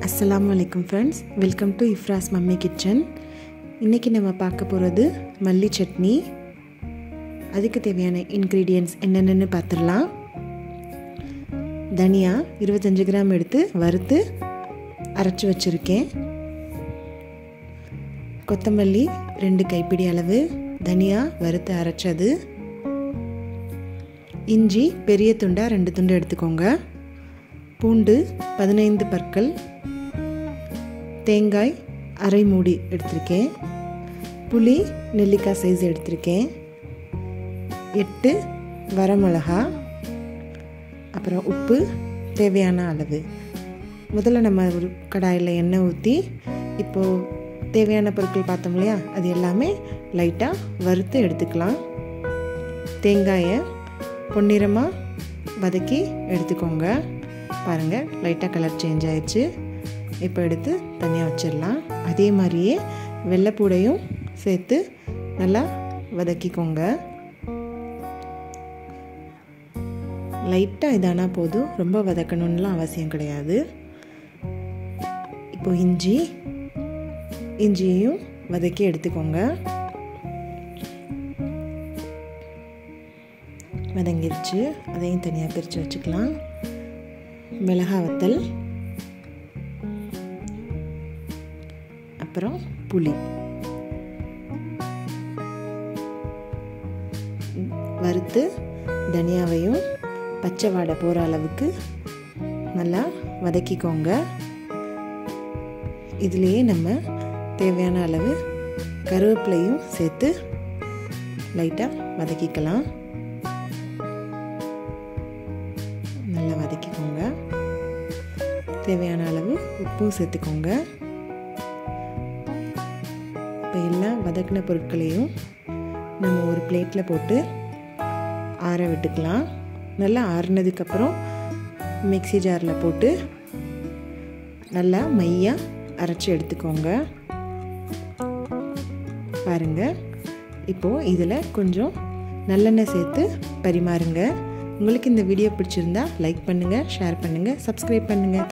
அஸ்ஸலாமு அலைக்கும் friends welcome to Ifras mummy kitchen இன்றைக்கி நம்ம பார்க்க போகிறது மல்லி சட்னி அதுக்கு தேவையான இன்க்ரீடியன்ட்ஸ் என்னென்னு பார்த்துடலாம் தனியா இருபத்தஞ்சி கிராம் எடுத்து வறுத்து அரைச்சி வச்சுருக்கேன் கொத்தமல்லி ரெண்டு கைப்பிடி அளவு தனியா வறுத்து அரைச்சது இஞ்சி பெரிய துண்டாக ரெண்டு துண்டு எடுத்துக்கோங்க பூண்டு பதினைந்து பற்கள் தேங்காய் அரை மூடி எடுத்திருக்கேன் புளி நெல்லிக்காய் சைஸ் எடுத்திருக்கேன் எட்டு வரமிளகா அப்புறம் உப்பு தேவையான அளவு முதல்ல நம்ம ஒரு கடாயில் எண்ணெய் ஊற்றி இப்போது தேவையான பொருட்கள் பார்த்தோம் இல்லையா அது எல்லாமே லைட்டாக வறுத்து எடுத்துக்கலாம் தேங்காயை பொன்னிறமாக வதக்கி எடுத்துக்கோங்க பாருங்கள் லைட்டாக கலர் சேஞ்ச் ஆயிடுச்சு இப்போ எடுத்து தனியாக வச்சிடலாம் அதே மாதிரியே வெள்ளைப்பூடையும் சேர்த்து நல்லா வதக்கிக்கோங்க லைட்டாக இதானா போதும் ரொம்ப வதக்கணும்லாம் அவசியம் கிடையாது இப்போ இஞ்சி இஞ்சியையும் வதக்கி எடுத்துக்கோங்க வதங்கிருச்சு அதையும் தனியாக பிரித்து வச்சுக்கலாம் மிளகா வத்தல் அப்புறம் புளி வறுத்து தனியாவையும் பச்சை வாடை போகிற அளவுக்கு நல்லா வதக்கிக்கோங்க இதுலேயே நம்ம தேவையான அளவு கருவேப்பிலையும் சேர்த்து லைட்டாக வதக்கிக்கலாம் நல்லா வதக்கிக்கோங்க தேவையான அளவு உப்பும் சேர்த்துக்கோங்க இப்போ எல்லாம் வதக்கின பொருட்களையும் நம்ம ஒரு பிளேட்டில் போட்டு ஆற விட்டுக்கலாம் நல்லா ஆறுனதுக்கப்புறம் மிக்சி ஜாரில் போட்டு நல்லா மையாக அரைச்சி எடுத்துக்கோங்க பாருங்கள் இப்போது இதில் கொஞ்சம் நல்லெண்ணெய் சேர்த்து பரிமாறுங்க உங்களுக்கு இந்த வீடியோ பிடிச்சிருந்தா லைக் பண்ணுங்கள் ஷேர் பண்ணுங்கள் சப்ஸ்கிரைப் பண்ணுங்கள்